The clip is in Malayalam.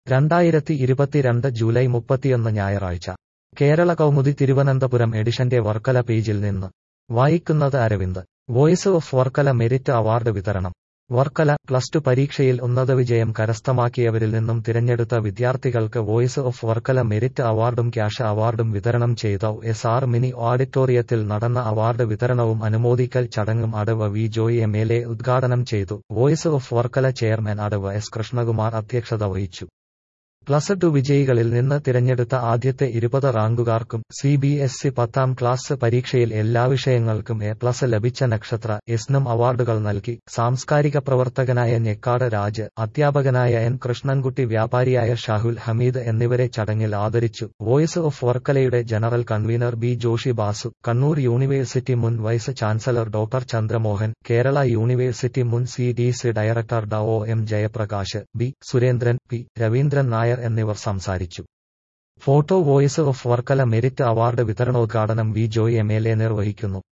രണ്ടായിരത്തി ഇരുപത്തിരണ്ട് ജൂലൈ മുപ്പത്തിയൊന്ന് ഞായറാഴ്ച കേരള കൗമുദി തിരുവനന്തപുരം എഡിഷന്റെ വർക്കല പേജിൽ നിന്ന് വായിക്കുന്നത് Aravind voice of Varkala merit award വിതരണം വർക്കല പ്ലസ് ടു പരീക്ഷയിൽ ഉന്നത വിജയം കരസ്ഥമാക്കിയവരിൽ നിന്നും തിരഞ്ഞെടുത്ത വിദ്യാർത്ഥികൾക്ക് വോയിസ് ഓഫ് വർക്കല മെരിറ്റ് അവാർഡും ക്യാഷ് അവാർഡും വിതരണം ചെയ്ത എസ് ആർ മിനി ഓഡിറ്റോറിയത്തിൽ നടന്ന അവാർഡ് വിതരണവും അനുമോദിക്കൽ ചടങ്ങും അടവ് V Joy M L A ഉദ്ഘാടനം ചെയ്തു വോയിസ് ഓഫ് വർക്കല ചെയർമാൻ അടവ് എസ് കൃഷ്ണകുമാർ അധ്യക്ഷത വഹിച്ചു പ്ലസ് ടു വിജയികളിൽ നിന്ന് തിരഞ്ഞെടുത്ത ആദ്യത്തെ ഇരുപത് റാങ്കുകാർക്കും സി ബി എസ് ഇ പത്താം ക്ലാസ് പരീക്ഷയിൽ എല്ലാ വിഷയങ്ങൾക്കും എ പ്ലസ് ലഭിച്ച നക്ഷത്ര എസ്നം അവാർഡുകൾ നൽകി സാംസ്കാരിക പ്രവർത്തകനായ ഞെക്കാട് രാജ് അധ്യാപകനായ എൻ കൃഷ്ണൻകുട്ടി വ്യാപാരിയായ ഷാഹുൽ ഹമീദ് എന്നിവരെ ചടങ്ങിൽ ആദരിച്ചു വോയിസ് ഓഫ് വർക്കലയുടെ general convener B Joshi Basu Kannur university മുൻ vice chancellor doctor Chandramohan Kerala university മുൻ സി ഡി സി ഡയറക്ടർ ഡ O M Jayaprakash B Surendran P Raveendran Nair എന്നിവർ സംസാരിച്ചു photo voice of Varkala merit award വിതരണോദ്ഘാടനം V Joy M L A നിർവഹിക്കുന്നു